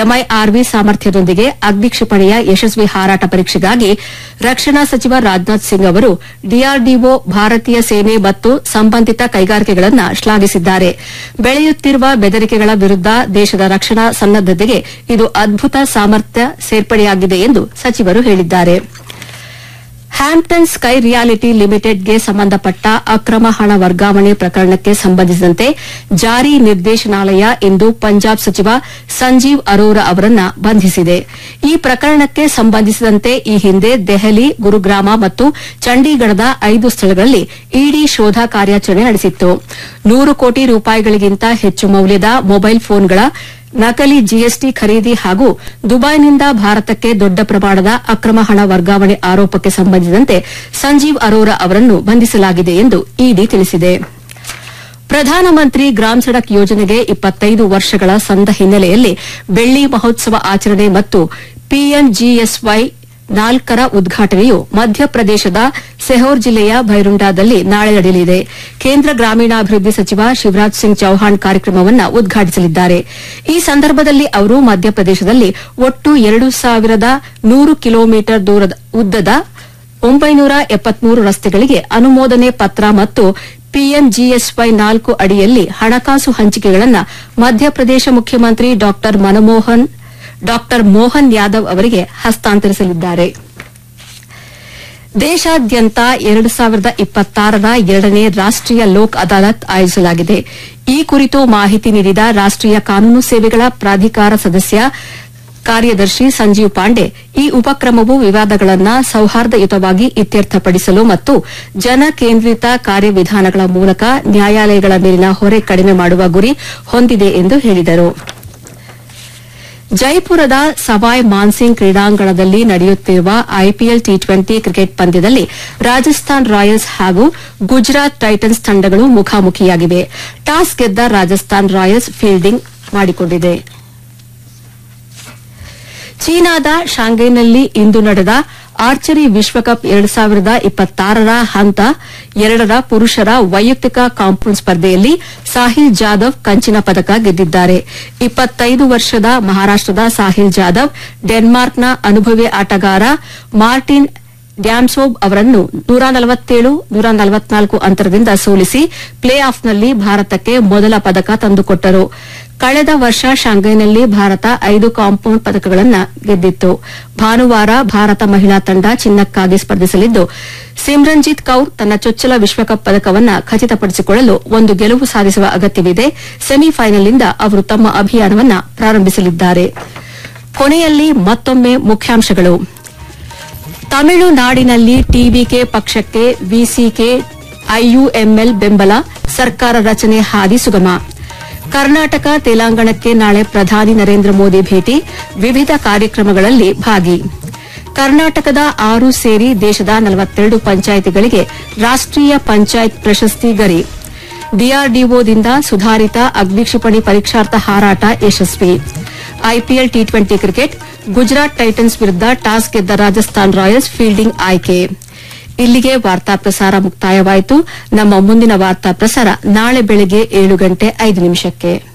MIRV ಸಾಮರ್ಥ್ಯದೊಂದಿಗೆ ಅಗ್ನಿಕ್ಷಿಪಣಿಯ ಯಶಸ್ವಿ ಹಾರಾಟ ಪರೀಕ್ಷೆಗಾಗಿ ರಕ್ಷಣಾ ಸಚಿವ ರಾಜನಾಥ್ ಸಿಂಗ್ ಅವರು ಡಿಆರ್ಡಿಒ ಭಾರತೀಯ ಸೇನೆ ಮತ್ತು ಸಂಬಂಧಿತ ಕೈಗಾರಿಕೆಗಳನ್ನು ಶ್ಲಾಘಿಸಿದ್ದಾರೆ ಬೆಳೆಯುತ್ತಿರುವ ಬೆದರಿಕೆಗಳ ವಿರುದ್ದ ದೇಶದ ರಕ್ಷಣಾ ಸನ್ನದ್ದತೆಗೆ ಇದು ಅದ್ಭುತ ಸಾಮರ್ಥ್ಯ ಸೇರ್ಪಡೆಯಾಗಿದೆ ಎಂದು ಸಚಿವರು ಹೇಳಿದ್ದಾರೆ ಹ್ಯಾಂಪ್ಟನ್ ಸ್ಕೈ ರಿಯಾಲಿಟಿ ಲಿಮಿಟೆಡ್ಗೆ ಸಂಬಂಧಪಟ್ಟ ಅಕ್ರಮ ಹಣ ವರ್ಗಾವಣೆ ಪ್ರಕರಣಕ್ಕೆ ಸಂಬಂಧಿಸಿದಂತೆ ಜಾರಿ ನಿರ್ದೇಶನಾಲಯ ಇಂದು ಪಂಜಾಬ್ ಸಚಿವ ಸಂಜೀವ್ ಅರೋರಾ ಅವರನ್ನ ಬಂಧಿಸಿದೆ ಈ ಪ್ರಕರಣಕ್ಕೆ ಸಂಬಂಧಿಸಿದಂತೆ ಈ ಹಿಂದೆ ದೆಹಲಿ ಗುರುಗ್ರಾಮ ಮತ್ತು ಚಂಡೀಗಢದ ಐದು ಸ್ಥಳಗಳಲ್ಲಿ ಇಡಿ ಶೋಧ ಕಾರ್ಯಾಚರಣೆ ನಡೆಸಿತ್ತು ನೂರು ಕೋಟಿ ರೂಪಾಯಿಗಳಿಗಿಂತ ಹೆಚ್ಚು ಮೌಲ್ಯದ ಮೊಬೈಲ್ ಫೋನ್ಗಳ ನಕಲಿ ಜಿಎಸ್ಟಿ ಖರೀದಿ ಹಾಗೂ ದುಬೈನಿಂದ ಭಾರತಕ್ಕೆ ದೊಡ್ಡ ಪ್ರಮಾಣದ ಅಕ್ರಮ ಹಣ ವರ್ಗಾವಣೆ ಆರೋಪಕ್ಕೆ ಸಂಬಂಧಿಸಿದಂತೆ ಸಂಜೀವ್ ಅರೋರಾ ಅವರನ್ನು ಬಂಧಿಸಲಾಗಿದೆ ಎಂದು ಇಡಿ ತಿಳಿಸಿದೆ ಪ್ರಧಾನಮಂತ್ರಿ ಗ್ರಾಮ್ ಸಡಕ್ ಯೋಜನೆಗೆ ಇಪ್ಪತ್ತೈದು ವರ್ಷಗಳ ಸಂದ ಹಿನ್ನೆಲೆಯಲ್ಲಿ ಬೆಳ್ಳಿ ಮಹೋತ್ಸವ ಆಚರಣೆ ಮತ್ತು ಪಿಎಂಜಿಎಸ್ವೈ ನಾಲ್ಕರ ಉದ್ಘಾಟನೆಯು ಮಧ್ಯಪ್ರದೇಶದ ಸೆಹೋರ್ ಜಿಲ್ಲೆಯ ಭೈರುಂಡಾದಲ್ಲಿ ನಾಳೆ ನಡೆಯಲಿದೆ ಕೇಂದ್ರ ಗ್ರಾಮೀಣಾಭಿವೃದ್ಧಿ ಸಚಿವ ಶಿವರಾಜ್ ಸಿಂಗ್ ಚೌಹಾಣ್ ಕಾರ್ಯಕ್ರಮವನ್ನು ಉದ್ಘಾಟಿಸಲಿದ್ದಾರೆ ಈ ಸಂದರ್ಭದಲ್ಲಿ ಅವರು ಮಧ್ಯಪ್ರದೇಶದಲ್ಲಿ ಒಟ್ಟು ಎರಡು ಸಾವಿರದ ನೂರು ಕಿಲೋಮೀಟರ್ ದೂರದ ಉದ್ದದ ಒಂಬೈನೂರ ಎಪ್ಪತ್ಮೂರು ರಸ್ತೆಗಳಿಗೆ ಅನುಮೋದನೆ ಪತ್ರ ಮತ್ತು ಪಿಎಂಜಿಎಸ್ವೈ ನಾಲ್ಕು ಅಡಿಯಲ್ಲಿ ಹಣಕಾಸು ಹಂಚಿಕೆಗಳನ್ನು ಮಧ್ಯಪ್ರದೇಶ ಮುಖ್ಯಮಂತ್ರಿ ಡಾ ಮನಮೋಹನ್ ಡಾ ಮೋಹನ್ ಯಾದವ್ ಅವರಿಗೆ ಹಸ್ತಾಂತರಿಸಲಿದ್ದಾರೆ ದೇಶಾದ್ಯಂತ ಎರಡು ಸಾವಿರದ ಇಪ್ಪತ್ತಾರರ ಎರಡನೇ ರಾಷ್ಟೀಯ ಲೋಕ್ ಅದಾಲತ್ ಆಯೋಜಿಸಲಾಗಿದೆ ಈ ಕುರಿತು ಮಾಹಿತಿ ನೀಡಿದ ರಾಷ್ಟೀಯ ಕಾನೂನು ಸೇವೆಗಳ ಪ್ರಾಧಿಕಾರ ಸದಸ್ಯ ಕಾರ್ಯದರ್ಶಿ ಸಂಜೀವ್ ಪಾಂಡೆ ಈ ಉಪಕ್ರಮವು ವಿವಾದಗಳನ್ನು ಸೌಹಾರ್ದಯುತವಾಗಿ ಇತ್ಯರ್ಥಪಡಿಸಲು ಮತ್ತು ಜನಕೇಂದ್ರಿತ ಕಾರ್ಯವಿಧಾನಗಳ ಮೂಲಕ ನ್ಯಾಯಾಲಯಗಳ ಮೇಲಿನ ಹೊರೆ ಕಡಿಮೆ ಮಾಡುವ ಗುರಿ ಹೊಂದಿದೆ ಎಂದು ಹೇಳಿದರು ಜೈಪುರದ ಸವಾಯ್ ಮಾನ್ಸಿಂಗ್ ಕ್ರೀಡಾಂಗಣದಲ್ಲಿ ನಡೆಯುತ್ತಿರುವ ಐಪಿಎಲ್ ಟಿ ಟ್ವೆಂಟಿ ಕ್ರಿಕೆಟ್ ಪಂದ್ಯದಲ್ಲಿ ರಾಜಸ್ಥಾನ್ ರಾಯಲ್ಸ್ ಹಾಗೂ ಗುಜರಾತ್ ಟೈಟನ್ಸ್ ತಂಡಗಳು ಮುಖಾಮುಖಿಯಾಗಿವೆ ಟಾಸ್ ಗೆದ್ದ ರಾಜಸ್ಥಾನ್ ರಾಯಲ್ಸ್ ಫೀಲ್ಡಿಂಗ್ ಮಾಡಿಕೊಂಡಿದೆ ಚೀನಾದ ಶಾಂಘೈನಲ್ಲಿ ಇಂದು ನಡೆದ ಆರ್ಚರಿ ವಿಶ್ವಕಪ್ ಎರಡು ಸಾವಿರದ ಇಪ್ಪತ್ತಾರರ ಹಂತ ಎರಡರ ಪುರುಷರ ವೈಯಕ್ತಿಕ ಕಾಂಪೌಂಡ್ ಸ್ಪರ್ಧೆಯಲ್ಲಿ ಸಾಹಿಲ್ ಜಾಧವ್ ಕಂಚಿನ ಪದಕ ಗೆದ್ದಿದ್ದಾರೆ ಇಪ್ಪತ್ತೈದು ವರ್ಷದ ಮಹಾರಾಷ್ಟದ ಸಾಹಿಲ್ ಜಾಧವ್ ಡೆನ್ಮಾರ್ಕ್ನ ಅನುಭವಿ ಆಟಗಾರ ಮಾರ್ಟಿನ್ ಡ್ಯಾಮ್ಸೋಬ್ ಅವರನ್ನು ನೂರ ನಲವತ್ತೇಳು ನೂರ ನಲವತ್ನಾಲ್ಕು ಅಂತರದಿಂದ ಸೋಲಿಸಿ ಪ್ಲೇ ಆಫ್ನಲ್ಲಿ ಭಾರತಕ್ಕೆ ಮೊದಲ ಪದಕ ತಂದುಕೊಟ್ಟರು ಕಳೆದ ವರ್ಷ ಶಾಂಘೈನಲ್ಲಿ ಭಾರತ ಐದು ಕಾಂಪೌಂಡ್ ಪದಕಗಳನ್ನು ಗೆದ್ದಿತ್ತು ಭಾನುವಾರ ಭಾರತ ಮಹಿಳಾ ತಂಡ ಚಿನ್ನಕ್ಕಾಗಿ ಸ್ಪರ್ಧಿಸಲಿದ್ದು ಸಿಮ್ರನ್ಜಿತ್ ಕೌರ್ ತನ್ನ ಚೊಚ್ಚಲ ವಿಶ್ವಕಪ್ ಪದಕವನ್ನು ಖಚಿತಪಡಿಸಿಕೊಳ್ಳಲು ಒಂದು ಗೆಲುವು ಸಾಧಿಸುವ ಅಗತ್ಯವಿದೆ ಸೆಮಿಫೈನಲ್ನಿಂದ ಅವರು ತಮ್ಮ ಅಭಿಯಾನವನ್ನು ಪ್ರಾರಂಭಿಸಲಿದ್ದಾರೆ ಕೊನೆಯಲ್ಲಿ ಮತ್ತೊಮ್ಮೆ ಮುಖ್ಯಾಂಶಗಳು ತಮಿಳುನಾಡಿನಲ್ಲಿ ಟಿವಿಕೆ ಪಕ್ಷಕ್ಕೆ ವಿಸಿಕೆ ಐಯುಎಂಎಲ್ ಬೆಂಬಲ ಸರ್ಕಾರ ರಚನೆ ಹಾದಿ ಸುಗಮ ಕರ್ನಾಟಕ ತೆಲಂಗಾಣಕ್ಕೆ ನಾಳೆ ಪ್ರಧಾನಿ ನರೇಂದ್ರ ಮೋದಿ ಭೇಟಿ ವಿವಿಧ ಕಾರ್ಯಕ್ರಮಗಳಲ್ಲಿ ಭಾಗಿ ಕರ್ನಾಟಕದ ಆರು ಸೇರಿ ದೇಶದ ನಲವತ್ತೆರಡು ಪಂಚಾಯಿತಿಗಳಿಗೆ ರಾಷ್ಟೀಯ ಪಂಚಾಯತ್ ಪ್ರಶಸ್ತಿ ಗರಿ ಡಿಆರ್ಡಿಒದಿಂದ ಸುಧಾರಿತ ಅಗ್ನಿಕ್ಷಿಪಣಿ ಪರೀಕ್ಷಾರ್ಥ ಹಾರಾಟ ಯಶಸ್ವಿ IPL T twenty cricket Gujarat Titans ವಿರುದ್ದ ಟಾಸ್ ಗೆದ್ದ ರಾಜಸ್ಥಾನ್ ರಾಯಲ್ಸ್ ಫೀಲ್ಡಿಂಗ್ ಆಯ್ಕೆ ಇಲ್ಲಿಗೆ ವಾರ್ತಾ ಪ್ರಸಾರ ಮುಕ್ತಾಯವಾಯಿತು ನಮ್ಮ ಮುಂದಿನ ವಾರ್ತಾ ಪ್ರಸಾರ ನಾಳೆ ಬೆಳಗ್ಗೆ ಏಳು ಗಂಟೆ ಐದು ನಿಮಿಷಕ್ಕೆ